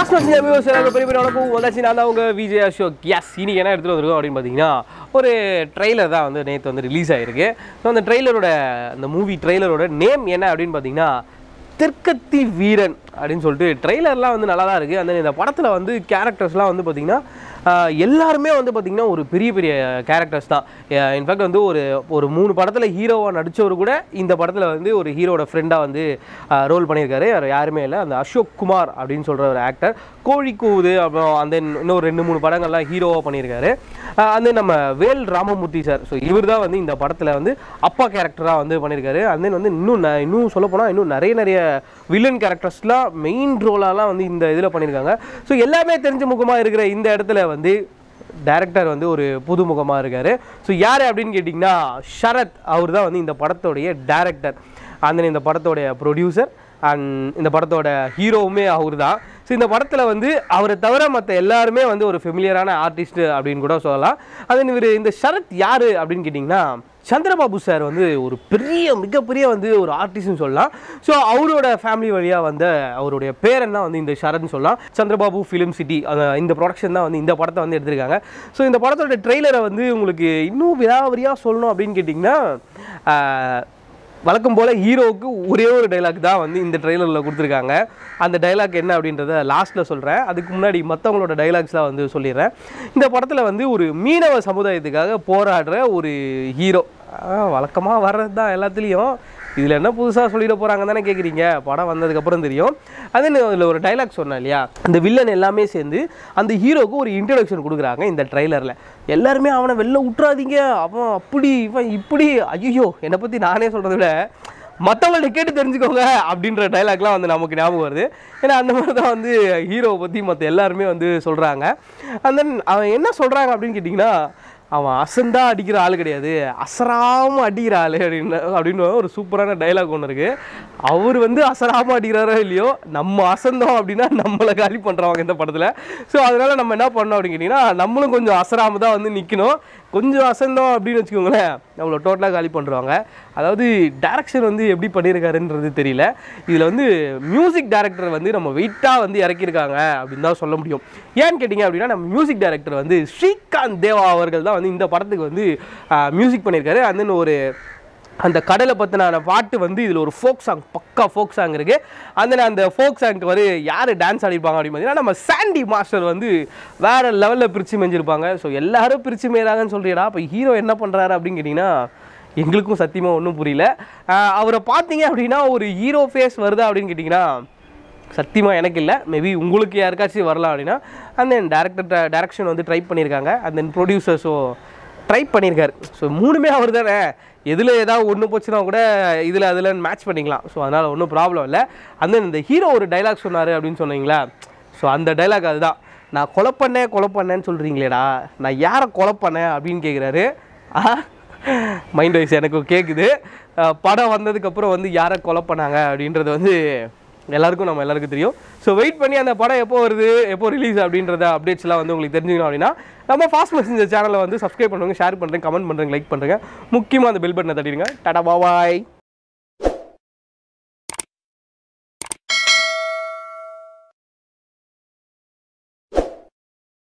fast message views எல்லாரும் பெரிய பெரிய வணக்கம் வந்தாச்சு நான் தான் உங்க விஜய் அசோக் எஸ் இன்னைக்கு என்ன எடுத்துகிட்டு வந்திருக்கோம் அப்படின்னு பார்த்தீங்கன்னா ஒரு ட்ரெய்லர் தான் வந்து நேற்று வந்து ரிலீஸ் ஆயிருக்கு ஸோ அந்த ட்ரெய்லரோட அந்த மூவி ட்ரெய்லரோட நேம் என்ன அப்படின்னு பார்த்தீங்கன்னா தெற்கத்தி வீரன் அப்படின்னு சொல்லிட்டு ட்ரெய்லர்லாம் வந்து நல்லா தான் இருக்குது அந்த இந்த படத்தில் வந்து கேரக்டர்ஸ்லாம் வந்து பார்த்திங்கன்னா ஆஹ், எல்லாருமே வந்து பார்த்திங்கன்னா ஒரு பெரிய பெரிய கேரக்டர்ஸ் தான் இன்ஃபேக்ட் வந்து ஒரு ஒரு மூணு படத்தில் ஹீரோவாக நடித்தவர் கூட இந்த படத்தில் வந்து ஒரு ஹீரோட ஃப்ரெண்டாக வந்து ரோல் பண்ணியிருக்காரு அவர் யாருமே இல்லை அந்த அசோக் குமார் அப்படின்னு சொல்கிற ஒரு ஆக்டர் கோழி கூவுது அப்புறம் அந்த இன்னொரு ரெண்டு மூணு படங்கள்லாம் ஹீரோவாக பண்ணியிருக்காரு அந்த நம்ம வேல் ராமமூர்த்தி சார் ஸோ இவர் தான் வந்து இந்த படத்தில் வந்து அப்பா கேரக்டராக வந்து பண்ணியிருக்காரு and then வந்து இன்னும் ந- இன்னும் சொல்ல போனால் இன்னும் நிறைய நிறைய வில்லன் கேரக்டர்ஸ்லாம் மெயின் ரோலாலாம் வந்து இந்த இதில் பண்ணியிருக்காங்க ஸோ எல்லாமே தெரிஞ்ச முகமாக இருக்கிற இந்த இடத்துல வந்து டைரக்டர் வந்து ஒரு புதுமுகமாக இருக்கார் ஸோ யார் அப்படின்னு கேட்டிங்கன்னா ஷரத் அவர் தான் வந்து இந்த படத்தோடைய டைரக்டர் அந்த இந்த படத்தோடைய ப்ரொடியூசர் அண்ட் இந்த படத்தோட ஹீரோவுமே அவர் தான் ஸோ இந்த படத்தில் வந்து அவரை தவிர மற்ற எல்லாருமே வந்து ஒரு ஃபெமிலியரான ஆர்டிஸ்ட் அப்படின்னு கூட சொல்லலாம் அது இவர் இந்த ஷரத் யார் அப்படின்னு கேட்டிங்கன்னா சந்திரபாபு சார் வந்து ஒரு பெரிய மிகப்பெரிய வந்து ஒரு ஆர்டிஸ்ட்னு சொல்லலாம் ஸோ அவரோட ஃபேமிலி வழியாக வந்த அவருடைய பேரன் தான் வந்து இந்த ஷரத்னு சொல்லலாம் சந்திரபாபு ஃபிலிம் சிட்டி இந்த ப்ரொடக்ஷன் தான் வந்து இந்த படத்தை வந்து எடுத்திருக்காங்க ஸோ இந்த படத்தோட ட்ரெய்லரை வந்து உங்களுக்கு இன்னும் விலாவரியாக சொல்லணும் அப்படின்னு கேட்டிங்கன்னா ஆஹ், வழக்கம் போல் ஹீரோவுக்கு ஒரே ஒரு டைலாக் தான் வந்து இந்த ட்ரெய்லரில் கொடுத்துருக்காங்க அந்த டைலாக் என்ன அப்படின்றத லாஸ்ட்டில் சொல்கிறேன் அதுக்கு முன்னாடி மற்றவங்களோட டைலாக்ஸ்லாம் வந்து சொல்லிடுறேன் இந்த படத்தில் வந்து ஒரு மீனவ சமுதாயத்துக்காக போராடுற ஒரு ஹீரோ வழக்கமாக வர்றது தான் எல்லாத்துலேயும் இதில் என்ன புதுசாக சொல்லிட போகிறாங்க தானே கேட்குறீங்க படம் வந்ததுக்கப்புறம் தெரியும் அது இதில் ஒரு டைலாக் சொன்னேன் இல்லையா அந்த வில்லன் எல்லாமே சேர்ந்து அந்த ஹீரோக்கு ஒரு இன்ட்ரடக்ஷன் கொடுக்குறாங்க இந்த ட்ரைலரில் எல்லாருமே அவனை வெளில விட்றாதீங்க அவன் அப்படி இவன் இப்படி ஐயோ என்னை பற்றி நானே சொல்கிறத விட மற்றவங்கள்ட்ட கேட்டு தெரிஞ்சுக்கோங்க அப்படின்ற டைலாக்லாம் வந்து நமக்கு ஞாபகம் வருது ஏன்னா அந்த மாதிரி தான் வந்து ஹீரோவை பற்றி மற்ற எல்லாருமே வந்து சொல்கிறாங்க and then அவன் என்ன சொல்கிறாங்க அப்படின்னு கேட்டிங்கன்னா அவன் அசந்தா அடிக்கிற ஆள் கிடையாது அசராம அடிக்கிற ஆள் அப்படின்னு அப்படின்னு ஒரு சூப்பரான டைலாக் ஒன்று இருக்குது அவர் வந்து அசராம அடிக்கிறாரோ இல்லையோ நம்ம அசந்தோம் அப்படின்னா நம்மளை காலி பண்ணுறவங்க இந்த படத்தில் ஸோ அதனால நம்ம என்ன பண்ணோம் அப்படின்னு கேட்டிங்கன்னா நம்மளும் கொஞ்சம் அசராம தான் வந்து நிற்கணும் கொஞ்சம் அசந்தோம் அப்படின்னு வச்சுக்கோங்களேன் நம்மளை டோட்டலாக காலி பண்ணுறாங்க அதாவது டேரக்ஷன் வந்து எப்படி பண்ணியிருக்காருன்றது தெரியல இதில் வந்து மியூசிக் டைரக்டர் வந்து நம்ம வெயிட்டாக வந்து இறக்கியிருக்காங்க அப்படின்னு தான் சொல்ல முடியும் ஏன்னு கேட்டிங்க அப்படின்னா நம்ம மியூசிக் டைரக்டர் வந்து ஸ்ரீகாந்த் தேவா அவர்கள் தான் வந்து இந்த படத்துக்கு வந்து மியூசிக் பண்ணியிருக்காரு and then ஒரு அந்த கடலை பற்றின பாட்டு வந்து இதில் ஒரு ஃபோக் சாங் பக்கா ஃபோக் சாங் இருக்குது அந்த அந்த ஃபோக் சாங்க்கு வந்து யார் டான்ஸ் ஆடிருப்பாங்க அப்படின்னு பார்த்தீங்கன்னா நம்ம சாண்டி மாஸ்டர் வந்து வேறு லெவலில் பிரித்து மெஞ்சிருப்பாங்க ஸோ எல்லாரும் பிரித்து மேய்றாங்கன்னு சொல்கிறீடா அப்போ ஹீரோ என்ன பண்ணுறாரு அப்படின்னு கேட்டிங்கன்னா எங்களுக்கும் சத்தியமாக ஒன்றும் புரியல ஆஹ் அவரை பார்த்தீங்க அப்படின்னா ஒரு ஹீரோ ஃபேஸ் வருதா அப்படின்னு கேட்டிங்கன்னா சத்தியமாக எனக்கு இல்லை மேபி உங்களுக்கு யாருக்காச்சும் வரலாம் அப்படின்னா அந்த டேரக்டர் டேரக்ஷன் வந்து ட்ரை பண்ணியிருக்காங்க and then producer so try பண்ணியிருக்காரு ஸோ மூணுமே அவர் தானே எதில் ஏதாவது ஒன்று போச்சுன்னா கூட இதில் அதில் மேட்ச் பண்ணிக்கலாம் ஸோ அதனால் ஒன்றும் ப்ராப்ளம் இல்லை அந்த இந்த ஹீரோ ஒரு டைலாக் சொன்னார் அப்படின்னு சொன்னீங்களா ஸோ அந்த டைலாக் அதுதான் நான் கொலை பண்ணேன் கொலை பண்ணேன்னு சொல்கிறீங்களேடா நான் யாரை கொலை பண்ணேன் அப்படின்னு கேட்குறாரு மைண்ட் வைஸ் எனக்கு கேட்குது அஹ் படம் வந்ததுக்கப்புறம் வந்து யாரை கொலை பண்ணாங்க அப்படின்றது வந்து எல்லாருக்கும் நம்ம எல்லாருக்கும் தெரியும் ஸோ வெயிட் பண்ணி அந்த படம் எப்போ வருது எப்போ ரிலீஸ் அப்படின்றத அப்டேட்ஸ்லாம் வந்து உங்களுக்கு தெரிஞ்சுக்கணும் அப்படின்னா நம்ம ஃபாஸ்ட் மெசேஞ்சர் சேனலை வந்து சப்ஸ்கிரைப் பண்ணுங்க ஷேர் பண்ணுறேன் கமெண்ட் பண்ணுறேங்க லைக் பண்ணுறேங்க முக்கியமாக அந்த பெல் பட்டனை தட்டிடுங்க டாடா பாபாய்